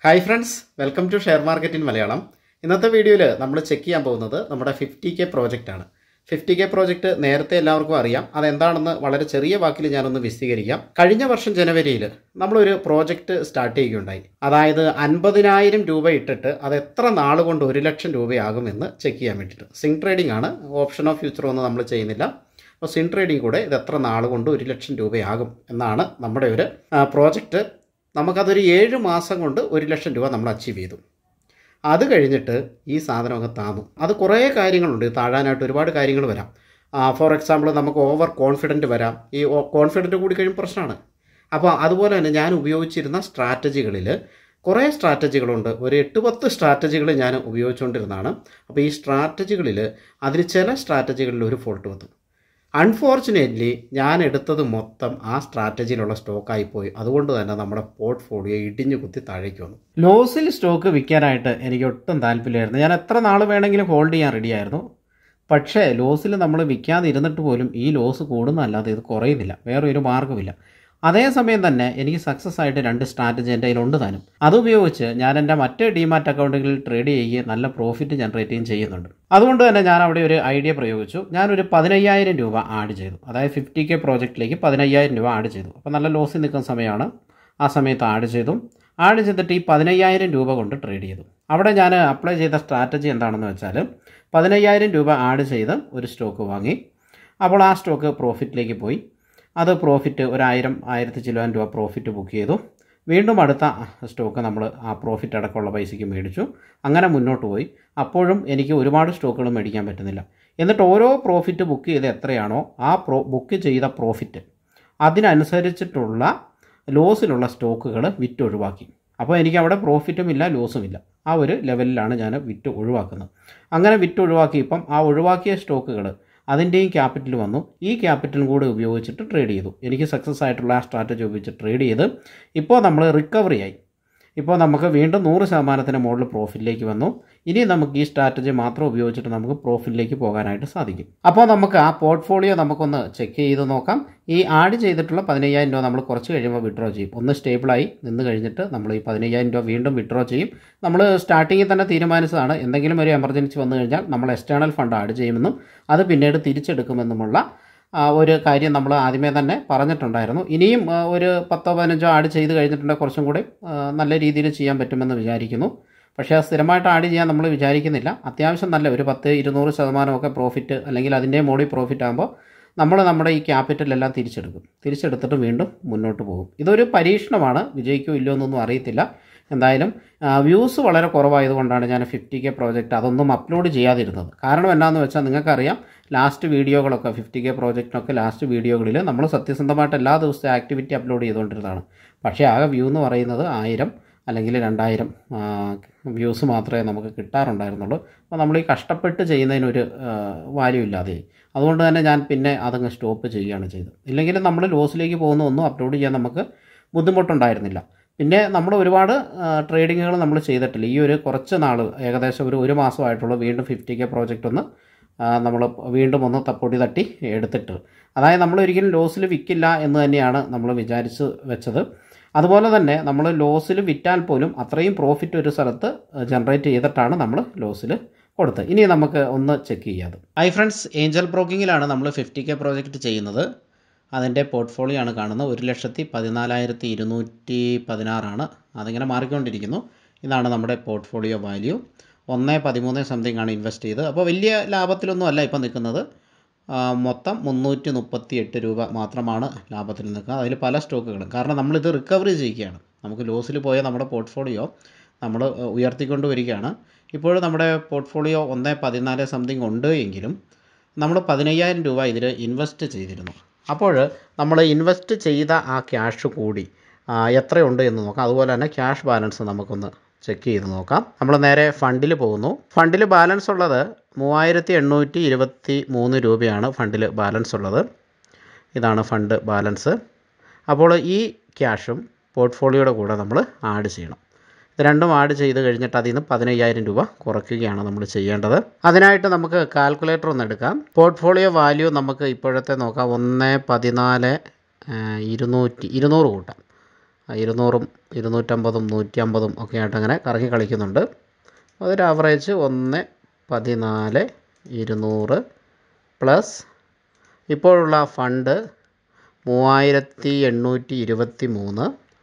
hi friends welcome to share market in Malayalam ഇന്നത്തെ വീഡിയോയിൽ നമ്മൾ ചെക്ക് ചെയ്യാൻ പോകുന്നത് നമ്മുടെ ഫിഫ്റ്റി കെ പ്രോജക്റ്റ് ആണ് ഫിഫ്റ്റി കെ പ്രോജക്റ്റ് നേരത്തെ എല്ലാവർക്കും അറിയാം അതെന്താണെന്ന് വളരെ ചെറിയ വാക്കിൽ ഞാനൊന്ന് വിശദീകരിക്കാം കഴിഞ്ഞ വർഷം ജനുവരിയിൽ നമ്മളൊരു പ്രോജക്റ്റ് സ്റ്റാർട്ട് ചെയ്യുകയുണ്ടായി അതായത് അൻപതിനായിരം രൂപ ഇട്ടിട്ട് അത് എത്ര നാൾ കൊണ്ട് ഒരു ലക്ഷം രൂപയാകുമെന്ന് ചെക്ക് ചെയ്യാൻ വേണ്ടിയിട്ട് സിങ് ട്രേഡിംഗ് ആണ് ഓപ്ഷൻ ഓഫ് ഫ്യൂച്ചർ ഒന്നും നമ്മൾ ചെയ്യുന്നില്ല അപ്പോൾ സിൻ ട്രേഡിംഗ് കൂടെ ഇത് എത്ര നാൾ കൊണ്ട് ഒരു ലക്ഷം രൂപയാകും എന്നാണ് നമ്മുടെ ഒരു പ്രോജക്റ്റ് നമുക്കതൊരു ഏഴ് മാസം കൊണ്ട് ഒരു ലക്ഷം രൂപ നമ്മൾ അച്ചീവ് ചെയ്തു അത് കഴിഞ്ഞിട്ട് ഈ സാധനം അങ്ങ് താന്നു അത് കുറേ കാര്യങ്ങളുണ്ട് ഇത് താഴാനായിട്ട് ഒരുപാട് കാര്യങ്ങൾ വരാം ഫോർ എക്സാമ്പിൾ നമുക്ക് ഓവർ കോൺഫിഡൻറ്റ് വരാം ഈ കോൺഫിഡൻറ്റ് കൂടി കഴിയുമ്പോൾ പ്രശ്നമാണ് അപ്പോൾ അതുപോലെ തന്നെ ഞാൻ ഉപയോഗിച്ചിരുന്ന സ്ട്രാറ്റജികളിൽ കുറേ സ്ട്രാറ്റജികളുണ്ട് ഒരു എട്ട് പത്ത് സ്ട്രാറ്റജികൾ ഞാൻ ഉപയോഗിച്ചുകൊണ്ടിരുന്നതാണ് അപ്പോൾ ഈ സ്ട്രാറ്റജികളിൽ അതിൽ ചില സ്ട്രാറ്റജികളിൽ ഒരു ഫോൾട്ട് വന്നു അൺഫോർച്ചുനേറ്റ്ലി ഞാൻ എടുത്തത് മൊത്തം ആ സ്ട്രാറ്റജിയിലുള്ള സ്റ്റോക്കായി പോയി അതുകൊണ്ട് തന്നെ നമ്മുടെ പോർട്ട്ഫോളിയോ ഇടിഞ്ഞു കുത്തി താഴേക്ക് വന്നു ലോസിൽ സ്റ്റോക്ക് വിൽക്കാനായിട്ട് എനിക്ക് ഒട്ടും താല്പര്യമായിരുന്നു ഞാൻ എത്ര നാൾ വേണമെങ്കിലും ഹോൾഡ് ചെയ്യാൻ റെഡിയായിരുന്നു പക്ഷേ ലോസിൽ നമ്മൾ വിൽക്കാതെ ഇരുന്നിട്ട് പോലും ഈ ലോസ് കൂടുന്നതല്ലാതെ ഇത് കുറയുന്നില്ല വേറെ ഒരു മാർഗ്ഗമില്ല അതേസമയം തന്നെ എനിക്ക് സക്സസ് ആയിട്ട് രണ്ട് സ്ട്രാറ്റജി എൻ്റെ കയ്യിലുണ്ട് താനും അതുപയോഗിച്ച് ഞാൻ എൻ്റെ മറ്റ് ഡിമാറ്റ് അക്കൗണ്ടുകളിൽ ട്രേഡ് ചെയ്യുകയും നല്ല പ്രോഫിറ്റ് ജനറേറ്റ് ചെയ്യുകയും ചെയ്യുന്നുണ്ട് അതുകൊണ്ട് തന്നെ ഞാൻ അവിടെ ഒരു ഐഡിയ പ്രയോഗിച്ചു ഞാനൊരു പതിനയ്യായിരം രൂപ ആഡ് ചെയ്തു അതായത് ഫിഫ്റ്റി കെ പ്രോജക്റ്റിലേക്ക് പതിനയ്യായിരം രൂപ ആഡ് ചെയ്തു അപ്പോൾ നല്ല ലോസിൽ നിൽക്കുന്ന സമയമാണ് ആ സമയത്ത് ആഡ് ചെയ്തു ആഡ് ചെയ്തിട്ട് ഈ പതിനയ്യായിരം രൂപ കൊണ്ട് ട്രേഡ് ചെയ്തു അവിടെ ഞാൻ അപ്ലൈ ചെയ്ത സ്ട്രാറ്റജി എന്താണെന്ന് വെച്ചാൽ പതിനയ്യായിരം രൂപ ആഡ് ചെയ്ത് ഒരു സ്റ്റോക്ക് വാങ്ങി അപ്പോൾ ആ സ്റ്റോക്ക് പ്രോഫിറ്റിലേക്ക് പോയി അത് പ്രോഫിറ്റ് ഒരായിരം ആയിരത്തി ചില്ലുവാൻ രൂപ പ്രോഫിറ്റ് ബുക്ക് ചെയ്തു വീണ്ടും അടുത്ത സ്റ്റോക്ക് നമ്മൾ ആ പ്രോഫിറ്റ് അടക്കമുള്ള പൈസയ്ക്ക് മേടിച്ചു അങ്ങനെ മുന്നോട്ട് പോയി അപ്പോഴും എനിക്ക് ഒരുപാട് സ്റ്റോക്കുകൾ മേടിക്കാൻ പറ്റുന്നില്ല എന്നിട്ട് ഓരോ പ്രോഫിറ്റ് ബുക്ക് ചെയ്ത് എത്രയാണോ ആ പ്രോ ബുക്ക് ചെയ്ത പ്രോഫിറ്റ് അതിനനുസരിച്ചിട്ടുള്ള ലോസിലുള്ള സ്റ്റോക്കുകൾ വിറ്റ് ഒഴിവാക്കി അപ്പോൾ എനിക്ക് അവിടെ പ്രോഫിറ്റും ഇല്ല ലോസും ഇല്ല ആ ഒരു ലെവലിലാണ് ഞാൻ വിറ്റ് ഒഴിവാക്കുന്നത് അങ്ങനെ വിറ്റ് ഒഴിവാക്കിയപ്പം ആ ഒഴിവാക്കിയ സ്റ്റോക്കുകൾ അതിൻ്റെയും ക്യാപിറ്റൽ വന്നു ഈ ക്യാപിറ്റലും കൂടി ഉപയോഗിച്ചിട്ട് ട്രേഡ് ചെയ്തു എനിക്ക് സക്സസ് ആയിട്ടുള്ള ആ സ്ട്രാറ്റജി ഉപയോഗിച്ച് ട്രേഡ് ചെയ്ത് ഇപ്പോൾ നമ്മൾ റിക്കവറി ആയി ഇപ്പോൾ നമുക്ക് വീണ്ടും നൂറ് ശതമാനത്തിന് മുകളിൽ പ്രോഫിറ്റിലേക്ക് വന്നു ഇനി നമുക്ക് ഈ സ്ട്രാറ്റജി മാത്രം ഉപയോഗിച്ചിട്ട് നമുക്ക് പ്രോഫിറ്റിലേക്ക് പോകാനായിട്ട് സാധിക്കും അപ്പോൾ നമുക്ക് ആ പോർട്ട്ഫോളിയോ നമുക്കൊന്ന് ചെക്ക് ചെയ്ത് നോക്കാം ഈ ആഡ് ചെയ്തിട്ടുള്ള പതിനയ്യായിരം രൂപ നമ്മൾ കുറച്ച് കഴിയുമ്പോൾ വിഡ്രോ ചെയ്യും ഒന്ന് സ്റ്റേബിളായി നിന്ന് കഴിഞ്ഞിട്ട് നമ്മൾ ഈ പതിനയ്യായിരം രൂപ വീണ്ടും വിഡ്രോ ചെയ്യും നമ്മൾ സ്റ്റാർട്ടിങ്ങിൽ തന്നെ തീരുമാനിച്ചതാണ് എന്തെങ്കിലും ഒരു എമർജൻസി വന്നു കഴിഞ്ഞാൽ നമ്മൾ എക്സ്റ്റേണൽ ഫണ്ട് ആഡ് ചെയ്യുമെന്നും അത് പിന്നീട് തിരിച്ചെടുക്കുമെന്നുമുള്ള ഒരു കാര്യം നമ്മൾ ആദ്യമേ തന്നെ പറഞ്ഞിട്ടുണ്ടായിരുന്നു ഇനിയും ഒരു പത്തോ പതിനഞ്ചോ ആഡ് ചെയ്ത് കഴിഞ്ഞിട്ടുണ്ടെങ്കിൽ കുറച്ചും കൂടി നല്ല രീതിയിൽ ചെയ്യാൻ പറ്റുമെന്ന് വിചാരിക്കുന്നു പക്ഷേ അത് സ്ഥിരമായിട്ട് ആഡ് ചെയ്യാൻ നമ്മൾ വിചാരിക്കുന്നില്ല അത്യാവശ്യം നല്ല ഒരു പത്ത് ഇരുന്നൂറ് ശതമാനമൊക്കെ പ്രോഫിറ്റ് അല്ലെങ്കിൽ അതിൻ്റെ മോഡിൽ പ്രോഫിറ്റ് ആകുമ്പോൾ നമ്മൾ നമ്മുടെ ഈ ക്യാപിറ്റലെല്ലാം തിരിച്ചെടുക്കും തിരിച്ചെടുത്തിട്ട് വീണ്ടും മുന്നോട്ട് പോകും ഇതൊരു പരീക്ഷണമാണ് വിജയിക്കോ ഇല്ലയോ എന്നൊന്നും അറിയത്തില്ല എന്തായാലും വ്യൂസ് വളരെ കുറവായതുകൊണ്ടാണ് ഞാൻ ഫിഫ്റ്റി കെ പ്രോജക്റ്റ് അതൊന്നും അപ്ലോഡ് ചെയ്യാതിരുന്നത് കാരണം എന്നാന്ന് വെച്ചാൽ നിങ്ങൾക്കറിയാം ലാസ്റ്റ് വീഡിയോകളൊക്കെ ഫിഫ്റ്റി കെ പ്രോജക്റ്റിനൊക്കെ ലാസ്റ്റ് വീഡിയോകളിൽ നമ്മൾ സത്യസന്ധമായിട്ട് എല്ലാ ദിവസത്തെ ആക്ടിവിറ്റി അപ്ലോഡ് ചെയ്തുകൊണ്ടിരുന്നതാണ് പക്ഷേ ആകെ വ്യൂ എന്ന് പറയുന്നത് ആയിരം അല്ലെങ്കിൽ രണ്ടായിരം വ്യൂസ് മാത്രമേ നമുക്ക് കിട്ടാറുണ്ടായിരുന്നുള്ളൂ അപ്പോൾ നമ്മൾ ഈ കഷ്ടപ്പെട്ട് ചെയ്യുന്നതിനൊരു വാല്യൂ ഇല്ലാതെ അതുകൊണ്ട് തന്നെ ഞാൻ പിന്നെ അതങ്ങ് സ്റ്റോപ്പ് ചെയ്യുകയാണ് ചെയ്തത് ഇല്ലെങ്കിൽ നമ്മൾ ലോസിലേക്ക് പോകുന്ന ഒന്നും അപ്ലോഡ് ചെയ്യാൻ നമുക്ക് ബുദ്ധിമുട്ടുണ്ടായിരുന്നില്ല പിന്നെ നമ്മൾ ഒരുപാട് ട്രേഡിങ്ങുകൾ നമ്മൾ ചെയ്തിട്ടില്ല ഈ ഒരു കുറച്ച് നാൾ ഏകദേശം ഒരു ഒരു മാസമായിട്ടുള്ളൂ വീണ്ടും ഫിഫ്റ്റി കെ പ്രോജക്റ്റ് ഒന്ന് നമ്മൾ വീണ്ടും ഒന്ന് തപ്പൊടി തട്ടി എടുത്തിട്ട് അതായത് നമ്മൾ ഒരിക്കലും ലോസിൽ വിൽക്കില്ല എന്ന് തന്നെയാണ് നമ്മൾ വിചാരിച്ച് വെച്ചത് അതുപോലെ തന്നെ നമ്മൾ ലോസിൽ വിറ്റാൽ പോലും അത്രയും പ്രോഫിറ്റ് ഒരു സ്ഥലത്ത് ജനറേറ്റ് ചെയ്തിട്ടാണ് നമ്മൾ ലോസിൽ കൊടുത്തത് ഇനി നമുക്ക് ഒന്ന് ചെക്ക് ചെയ്യാതെ ഹൈ ഫ്രണ്ട്സ് ഏഞ്ചൽ ബ്രോക്കിങ്ങിലാണ് നമ്മൾ ഫിഫ്റ്റി കെ പ്രോജക്റ്റ് ചെയ്യുന്നത് അതിൻ്റെ പോർട്ട്ഫോളിയോ ആണ് കാണുന്നത് ഒരു ലക്ഷത്തി പതിനാലായിരത്തി ഇരുന്നൂറ്റി പതിനാറാണ് അതിങ്ങനെ മാറിക്കൊണ്ടിരിക്കുന്നു ഇതാണ് നമ്മുടെ പോർട്ട്ഫോളിയോ വാല്യൂ ഒന്ന് പതിമൂന്ന് സംതിങ് ആണ് ഇൻവെസ്റ്റ് ചെയ്തത് അപ്പോൾ വലിയ ലാഭത്തിലൊന്നും അല്ല ഇപ്പോൾ നിൽക്കുന്നത് മൊത്തം മുന്നൂറ്റി മുപ്പത്തി എട്ട് രൂപ മാത്രമാണ് ലാഭത്തിൽ നിൽക്കുക അതിൽ പല സ്റ്റോക്കുകളും കാരണം നമ്മളിത് റിക്കവറി ചെയ്യുകയാണ് നമുക്ക് ലോസിൽ പോയ നമ്മുടെ പോർട്ട്ഫോളിയോ നമ്മൾ ഉയർത്തിക്കൊണ്ട് വരികയാണ് ഇപ്പോഴും നമ്മുടെ പോർട്ട്ഫോളിയോ ഒന്ന് പതിനാല് സംതിങ് ഉണ്ട് എങ്കിലും നമ്മൾ പതിനയ്യായിരം രൂപ ഇതിൽ ഇൻവെസ്റ്റ് ചെയ്തിരുന്നു അപ്പോൾ നമ്മൾ ഇൻവെസ്റ്റ് ചെയ്ത ആ ക്യാഷ് കൂടി എത്രയുണ്ട് എന്ന് നോക്കാം അതുപോലെ തന്നെ ക്യാഷ് ബാലൻസ് നമുക്കൊന്ന് ചെക്ക് ചെയ്ത് നോക്കാം നമ്മൾ നേരെ ഫണ്ടിൽ പോകുന്നു ഫണ്ടിൽ ബാലൻസ് ഉള്ളത് മൂവായിരത്തി എണ്ണൂറ്റി ഇരുപത്തി മൂന്ന് രൂപയാണ് ഫണ്ടിൽ ബാലൻസ് ഉള്ളത് ഇതാണ് ഫണ്ട് ബാലൻസ് അപ്പോൾ ഈ ക്യാഷും പോർട്ട്ഫോളിയോയുടെ കൂടെ നമ്മൾ ആഡ് ചെയ്യണം ഇത് രണ്ടും ആഡ് ചെയ്ത് കഴിഞ്ഞിട്ട് അതിൽ നിന്ന് പതിനയ്യായിരം രൂപ കുറയ്ക്കുകയാണ് നമ്മൾ ചെയ്യേണ്ടത് അതിനായിട്ട് നമുക്ക് കാൽക്കുലേറ്റർ ഒന്ന് എടുക്കാം പോർട്ട്ഫോളിയോ വാല്യൂ നമുക്ക് ഇപ്പോഴത്തെ നോക്കാം ഒന്ന് പതിനാല് ഇരുന്നൂറ്റി ഇരുന്നൂറ് കൂട്ടാം ഇരുന്നൂറും ഇരുന്നൂറ്റമ്പതും നൂറ്റി അമ്പതും ഒക്കെ ആയിട്ട് അങ്ങനെ കറങ്ങി കളിക്കുന്നുണ്ട് അതൊരു ആവറേജ് ഒന്ന് പതിനാല് ഇരുന്നൂറ് പ്ലസ് ഇപ്പോഴുള്ള ഫണ്ട് മൂവായിരത്തി എണ്ണൂറ്റി ഇരുപത്തി മൂന്ന്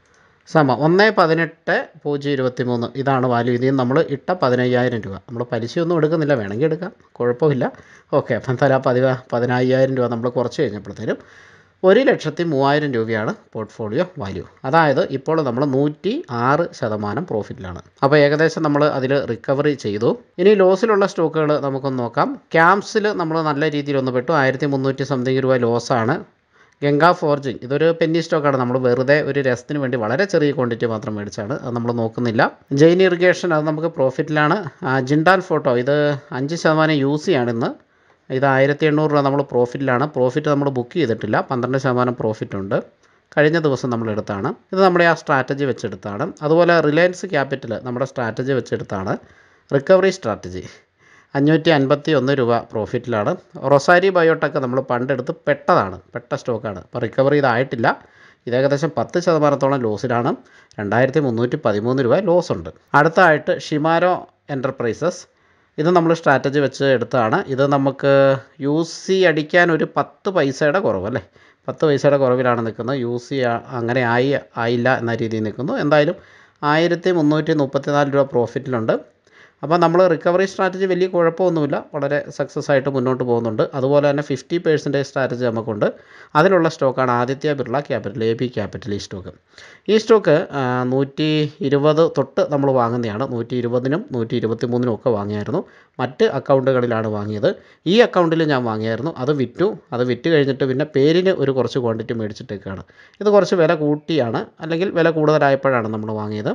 സമം ഒന്ന് പതിനെട്ട് പൂജ്യം ഇരുപത്തി മൂന്ന് ഇതാണ് വാല്യൂ ഇതിൽ നിന്ന് നമ്മൾ ഇട്ട പതിനയ്യായിരം രൂപ നമ്മൾ പലിശയൊന്നും എടുക്കുന്നില്ല വേണമെങ്കിൽ എടുക്കാം കുഴപ്പമില്ല ഓക്കെ അപ്പം തല പതിവ പതിനയ്യായിരം രൂപ നമ്മൾ കുറച്ച് കഴിഞ്ഞപ്പോഴത്തേനും ഒരു ലക്ഷത്തി മൂവായിരം രൂപയാണ് പോർട്ട്ഫോളിയോ വാല്യൂ അതായത് ഇപ്പോൾ നമ്മൾ നൂറ്റി ആറ് ശതമാനം പ്രോഫിറ്റിലാണ് അപ്പോൾ ഏകദേശം നമ്മൾ അതിൽ റിക്കവറി ചെയ്തു ഇനി ലോസിലുള്ള സ്റ്റോക്കുകൾ നമുക്കൊന്ന് നോക്കാം ക്യാമ്പ്സിൽ നമ്മൾ നല്ല രീതിയിൽ ഒന്ന് പെട്ടു ആയിരത്തി മുന്നൂറ്റി സംതിങ് രൂപ ലോസാണ് ഗംഗാ ഫോർജിങ് ഇതൊരു പെന്നി സ്റ്റോക്കാണ് നമ്മൾ വെറുതെ ഒരു രസത്തിന് വേണ്ടി വളരെ ചെറിയ ക്വാണ്ടിറ്റി മാത്രം മേടിച്ചാണ് അത് നമ്മൾ നോക്കുന്നില്ല ജെയിൻ ഇറിഗേഷൻ അത് നമുക്ക് പ്രോഫിറ്റിലാണ് ആ, ജിൻഡാൽ ഫോട്ടോ ഇത് അഞ്ച് ശതമാനം യൂസ് ചെയ്യാണ് ഇന്ന് ഇത് ആയിരത്തി എണ്ണൂറ് രൂപ നമ്മൾ പ്രോഫിറ്റിലാണ് പ്രോഫിറ്റ് നമ്മൾ ബുക്ക് ചെയ്തിട്ടില്ല പന്ത്രണ്ട് ശതമാനം പ്രോഫിറ്റ് ഉണ്ട് കഴിഞ്ഞ ദിവസം നമ്മൾ എടുത്താണ് ഇത് നമ്മുടെ ആ സ്ട്രാറ്റജി വെച്ചെടുത്താണ് അതുപോലെ റിലയൻസ് ക്യാപിറ്റൽ നമ്മുടെ സ്ട്രാറ്റജി വെച്ചെടുത്താണ് റിക്കവറി സ്ട്രാറ്റജി അഞ്ഞൂറ്റി അൻപത്തി ഒന്ന് രൂപ പ്രോഫിറ്റിലാണ് റൊസാരി ബയോടെക് നമ്മൾ പണ്ടെടുത്ത് പെട്ടതാണ് പെട്ട സ്റ്റോക്കാണ് അപ്പോൾ റിക്കവറി ഇതായിട്ടില്ല ഇത് ഏകദേശം പത്ത് ശതമാനത്തോളം ലോസിലാണ് രണ്ടായിരത്തി മുന്നൂറ്റി പതിമൂന്ന് രൂപ ലോസ് ഉണ്ട് അടുത്തതായിട്ട് ഷിമാരോ എൻ്റർപ്രൈസസ് ഇത് നമ്മൾ സ്ട്രാറ്റജി വെച്ച് എടുത്തതാണ് ഇത് നമുക്ക് യു സി അടിക്കാൻ ഒരു പത്ത് പൈസയുടെ കുറവ് അല്ലേ പത്ത് പൈസയുടെ കുറവിലാണ് നിൽക്കുന്നത് യു സി അങ്ങനെ ആയി ആയില്ല എന്ന രീതിയിൽ നിൽക്കുന്നു എന്തായാലും ആയിരത്തി മുന്നൂറ്റി മുപ്പത്തിനാല് രൂപ പ്രോഫിറ്റിലുണ്ട് അപ്പോൾ നമ്മൾ റിക്കവറി സ്ട്രാറ്റജി വലിയ കുഴപ്പമൊന്നുമില്ല വളരെ സക്സസ് ആയിട്ട് മുന്നോട്ട് പോകുന്നുണ്ട് അതുപോലെ തന്നെ ഫിഫ്റ്റി പേഴ്സൻറ്റേജ് സ്ട്രാറ്റജി നമുക്കുണ്ട് അതിലുള്ള സ്റ്റോക്കാണ് Aditya Birla capital A B capital ഈ സ്റ്റോക്ക് ഈ സ്റ്റോക്ക് നൂറ്റി ഇരുപത് തൊട്ട് നമ്മൾ വാങ്ങുന്നതാണ് നൂറ്റി ഇരുപതിനും നൂറ്റി ഇരുപത്തി മൂന്നിനും ഒക്കെ വാങ്ങിയായിരുന്നു മറ്റ് അക്കൗണ്ടുകളിലാണ് വാങ്ങിയത് ഈ അക്കൗണ്ടിൽ ഞാൻ വാങ്ങിയായിരുന്നു അത് വിറ്റു അത് വിറ്റ് കഴിഞ്ഞിട്ട് പിന്നെ പേരിന് ഒരു കുറച്ച് ക്വാണ്ടിറ്റി മേടിച്ചിട്ടേക്കാണ് ഇത് കുറച്ച് വില കൂട്ടിയാണ് അല്ലെങ്കിൽ വില കൂടുതലായപ്പോഴാണ് നമ്മൾ വാങ്ങിയത്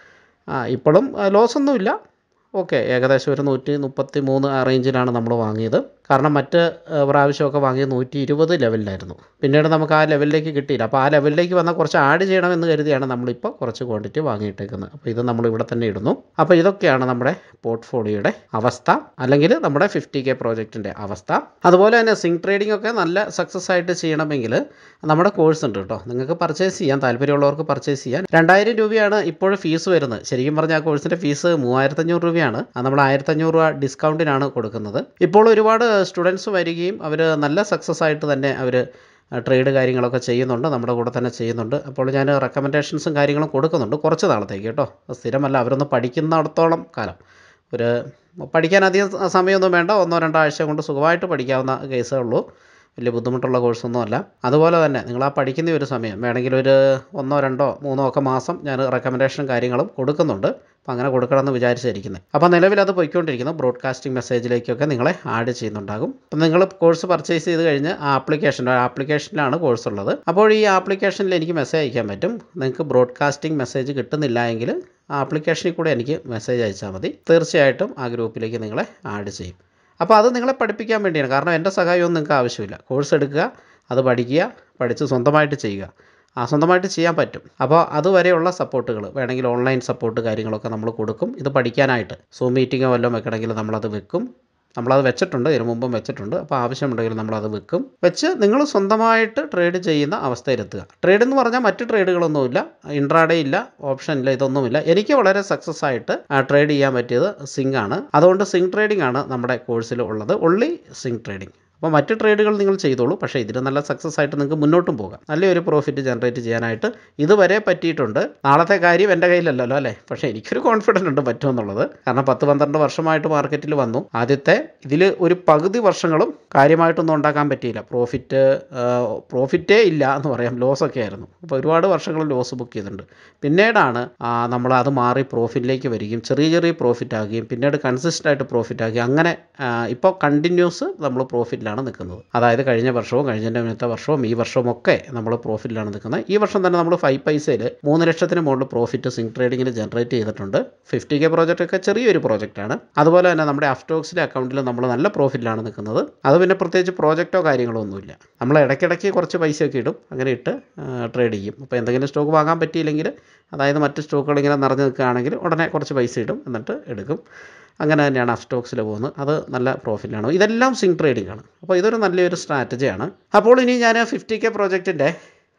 ആ, ഇപ്പോഴും ലോസ് ഒന്നുമില്ല ഓക്കെ ഏകദേശം ഒരു നൂറ്റി മുപ്പത്തി മൂന്ന് ആ റേഞ്ചിലാണ് നമ്മൾ വാങ്ങിയത് കാരണം മറ്റ് ആ, പ്രാവശ്യമൊക്കെ വാങ്ങിയത് നൂറ്റി ഇരുപത് ലെവലിലായിരുന്നു പിന്നീട് നമുക്ക് ആ ലെവലിലേക്ക് കിട്ടിയില്ല അപ്പോൾ ആ ലെവലിലേക്ക് വന്നാൽ കുറച്ച് ആഡ് ചെയ്യണമെന്ന് കരുതിയാണ് നമ്മളിപ്പോൾ കുറച്ച് ക്വാണ്ടിറ്റി വാങ്ങിയിട്ടേക്കുന്നത് അപ്പോൾ ഇത് നമ്മൾ ഇവിടെ തന്നെ ഇടുന്നു അപ്പോൾ ഇതൊക്കെയാണ് നമ്മുടെ പോർട്ട്ഫോളിയോയുടെ അവസ്ഥ അല്ലെങ്കിൽ നമ്മുടെ ഫിഫ്റ്റി കെ പ്രോജക്റ്റിൻ്റെ അവസ്ഥ അതുപോലെ തന്നെ സിങ്ക് ട്രേഡിംഗ് ഒക്കെ നല്ല സക്സസ് ആയിട്ട് ചെയ്യണമെങ്കിൽ നമ്മുടെ കോഴ്സ് ഉണ്ട് കേട്ടോ നിങ്ങൾക്ക് പർച്ചേസ് ചെയ്യാൻ താല്പര്യമുള്ളവർക്ക് പർച്ചേസ് ചെയ്യാൻ രണ്ടായിരം രൂപയാണ് ഇപ്പോൾ ഫീസ് വരുന്നത് ശരിക്കും പറഞ്ഞാൽ ആ കോഴ്സിൻ്റെ ഫീസ് മൂവായിരത്തഞ്ഞൂറ് രൂപയാണ് അത് നമ്മൾ ആയിരത്തഞ്ഞൂറ് രൂപ ഡിസ്കൗണ്ടിനാണ് കൊടുക്കുന്നത് ഇപ്പോൾ ഒരുപാട് സ്റ്റുഡൻസ് വരികയും അവർ നല്ല സക്സസ് ആയിട്ട് തന്നെ അവർ ട്രേഡ് കാര്യങ്ങളൊക്കെ ചെയ്യുന്നുണ്ട് നമ്മുടെ കൂടെ തന്നെ ചെയ്യുന്നുണ്ട് അപ്പോൾ ഞാൻ റെക്കമെൻഡേഷൻസും കാര്യങ്ങളും കൊടുക്കുന്നുണ്ട് കുറച്ച് നാളത്തേക്ക് കേട്ടോ സ്ഥിരമല്ല അവരൊന്ന് പഠിക്കുന്നിടത്തോളം കാലം ഒരു പഠിക്കാൻ അധികം സ- സമയമൊന്നും വേണ്ട ഒന്നോ രണ്ടോ ആഴ്ച കൊണ്ട് സുഖമായിട്ട് പഠിക്കാവുന്ന കേസേ ഉള്ളൂ വലിയ ബുദ്ധിമുട്ടുള്ള കോഴ്സൊന്നുമല്ല അതുപോലെ തന്നെ നിങ്ങൾ ആ പഠിക്കുന്ന ഒരു സമയം വേണമെങ്കിൽ ഒരു ഒന്നോ രണ്ടോ മൂന്നോ ഒക്കെ മാസം ഞാൻ റെക്കമെൻഡേഷനും കാര്യങ്ങളും കൊടുക്കുന്നുണ്ട് അപ്പോൾ അങ്ങനെ കൊടുക്കണമെന്ന് വിചാരിച്ചിരിക്കുന്നത് അപ്പോൾ നിലവിൽ അത് പോയിക്കൊണ്ടിരിക്കുന്നു ബ്രോഡ്കാസ്റ്റിംഗ് മെസ്സേജിലേക്കൊക്കെ നിങ്ങളെ ആഡ് ചെയ്യുന്നുണ്ടാകും അപ്പോൾ നിങ്ങൾ കോഴ്സ് പർച്ചേസ് ചെയ്ത് കഴിഞ്ഞ് ആ ആപ്ലിക്കേഷൻ ആപ്ലിക്കേഷനിലാണ് കോഴ്സ് ഉള്ളത് അപ്പോൾ ഈ ആപ്ലിക്കേഷനിൽ എനിക്ക് മെസ്സേജ് അയക്കാൻ പറ്റും നിങ്ങൾക്ക് ബ്രോഡ്കാസ്റ്റിംഗ് മെസ്സേജ് കിട്ടുന്നില്ല എങ്കിൽ ആ ആപ്ലിക്കേഷനിൽ കൂടെ എനിക്ക് മെസ്സേജ് അയച്ചാൽ മതി തീർച്ചയായിട്ടും ആ ഗ്രൂപ്പിലേക്ക് നിങ്ങളെ ആഡ് ചെയ്യും അപ്പോൾ അത് നിങ്ങളെ പഠിപ്പിക്കാൻ വേണ്ടിയാണ് കാരണം എൻ്റെ സഹായമൊന്നും നിങ്ങൾക്ക് ആവശ്യമില്ല കോഴ്സ് എടുക്കുക അത് പഠിക്കുക പഠിച്ച് സ്വന്തമായിട്ട് ചെയ്യുക ആ സ്വന്തമായിട്ട് ചെയ്യാൻ പറ്റും അപ്പോൾ അതുവരെയുള്ള സപ്പോർട്ടുകൾ വേണമെങ്കിൽ ഓൺലൈൻ സപ്പോർട്ട് കാര്യങ്ങളൊക്കെ നമ്മൾ കൊടുക്കും ഇത് പഠിക്കാനായിട്ട് സൂം മീറ്റിങ്ങോ വല്ലതും വെക്കണമെങ്കിൽ നമ്മളത് വെക്കും നമ്മളത് വെച്ചിട്ടുണ്ട് ഇതിനു മുമ്പും വെച്ചിട്ടുണ്ട് അപ്പോൾ ആവശ്യമുണ്ടെങ്കിൽ നമ്മളത് വെക്കും വെച്ച് നിങ്ങൾ സ്വന്തമായിട്ട് ട്രേഡ് ചെയ്യുന്ന അവസ്ഥയിലെത്തുക ട്രേഡ് എന്ന് പറഞ്ഞാൽ മറ്റ് ട്രേഡുകളൊന്നുമില്ല ഇൻട്രാഡേ ഇല്ല ഓപ്ഷൻ ഇല്ല ഇതൊന്നുമില്ല എനിക്ക് വളരെ സക്സസ് ആയിട്ട് ട്രേഡ് ചെയ്യാൻ പറ്റിയത് സിങ്ക് ആണ് അതുകൊണ്ട് സിങ്ക് ട്രേഡിംഗ് ആണ് നമ്മുടെ കോഴ്സിൽ ഉള്ളത് ഒള്ളി സിങ്ക് ട്രേഡിംഗ് അപ്പോൾ മറ്റ് ട്രേഡുകൾ നിങ്ങൾ ചെയ്തോളൂ പക്ഷേ ഇതിൽ നല്ല സക്സസ് ആയിട്ട് നിങ്ങൾക്ക് മുന്നോട്ടും പോകാം നല്ലൊരു പ്രോഫിറ്റ് ജനറേറ്റ് ചെയ്യാനായിട്ട് ഇതുവരെ പറ്റിയിട്ടുണ്ട് നാളത്തെ കാര്യം എൻ്റെ കയ്യിലല്ലല്ലോ അല്ലേ പക്ഷേ എനിക്കൊരു കോൺഫിഡൻസ് ഉണ്ട് പറ്റുമെന്നുള്ളത് കാരണം പത്ത് പന്ത്രണ്ട് വർഷമായിട്ട് മാർക്കറ്റിൽ വന്നു ആദ്യത്തെ ഇതിൽ ഒരു പകുതി വർഷങ്ങളും കാര്യമായിട്ടൊന്നും ഉണ്ടാക്കാൻ പറ്റിയില്ല പ്രോഫിറ്റ് പ്രോഫിറ്റേ ഇല്ല എന്ന് പറയാം ലോസൊക്കെ ആയിരുന്നു അപ്പോൾ ഒരുപാട് വർഷങ്ങൾ ലോസ് ബുക്ക് ചെയ്തിട്ടുണ്ട് പിന്നീടാണ് ആ, നമ്മൾ അത് മാറി പ്രോഫിറ്റിലേക്ക് വരികയും ചെറിയ ചെറിയ പ്രോഫിറ്റ് ആകുകയും പിന്നീട് കൺസിസ്റ്റൻ്റ് ആയിട്ട് പ്രോഫിറ്റ് ആകുകയും അങ്ങനെ ഇപ്പോൾ കണ്ടിന്യൂസ് നമ്മൾ പ്രോഫിറ്റിലാണ് നിൽക്കുന്നത് അതായത് കഴിഞ്ഞ വർഷവും കഴിഞ്ഞതിൻ്റെ മുന്നത്തെ വർഷവും ഈ വർഷവും ഒക്കെ നമ്മൾ പ്രോഫിറ്റിലാണ് നിൽക്കുന്നത് ഈ വർഷം തന്നെ നമ്മൾ ഫൈവ് പൈസയിൽ മൂന്ന് ലക്ഷത്തിന് മുകളിൽ പ്രോഫിറ്റ് സിങ്ക് ട്രേഡിങ്ങിൽ ജനറേറ്റ് ചെയ്തിട്ടുണ്ട് ഫിഫ്റ്റി കെ പ്രോജക്റ്റ് ഒക്കെ ചെറിയൊരു പ്രോജക്റ്റാണ് അതുപോലെ തന്നെ നമ്മുടെ അഫ്റ്റോക്സിലെ അക്കൗണ്ടിൽ നമ്മൾ നല്ല പ്രോഫിറ്റിലാണ് നിൽക്കുന്നത് അത് പിന്നെ പ്രത്യേകിച്ച് പ്രോജക്റ്റോ കാര്യങ്ങളോ ഒന്നുമില്ല നമ്മൾ ഇടയ്ക്കിടയ്ക്ക് കുറച്ച് പൈസയൊക്കെ ഇടും അങ്ങനെ ഇട്ട് ട്രേഡ് ചെയ്യും അപ്പോൾ എന്തെങ്കിലും സ്റ്റോക്ക് വാങ്ങാൻ പറ്റിയില്ലെങ്കിൽ അതായത് മറ്റ് സ്റ്റോക്കുകൾ ഇങ്ങനെ നിറഞ്ഞു നിൽക്കുകയാണെങ്കിൽ ഉടനെ കുറച്ച് പൈസ ഇടും എന്നിട്ട് എടുക്കും അങ്ങനെ തന്നെയാണ് അഫ് സ്റ്റോക്സിൽ പോകുന്നത് അത് നല്ല പ്രോഫിറ്റാണ് ഇതെല്ലാം സിങ്ക് ട്രേഡിംഗ് ആണ് അപ്പോൾ ഇതൊരു നല്ലൊരു സ്ട്രാറ്റജിയാണ് അപ്പോൾ ഇനി ഞാൻ ഫിഫ്റ്റി കെ പ്രോജക്റ്റിൻ്റെ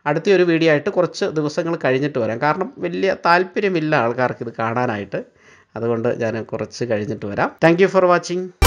അടുത്ത ഒരു വീഡിയോ ആയിട്ട് കുറച്ച് ദിവസങ്ങൾ കഴിഞ്ഞിട്ട് വരാം കാരണം വലിയ താല്പര്യമില്ല ആൾക്കാർക്ക് ഇത് കാണാനായിട്ട് അതുകൊണ്ട് ഞാൻ കുറച്ച് കഴിഞ്ഞിട്ട് വരാം താങ്ക് ഫോർ വാച്ചിങ്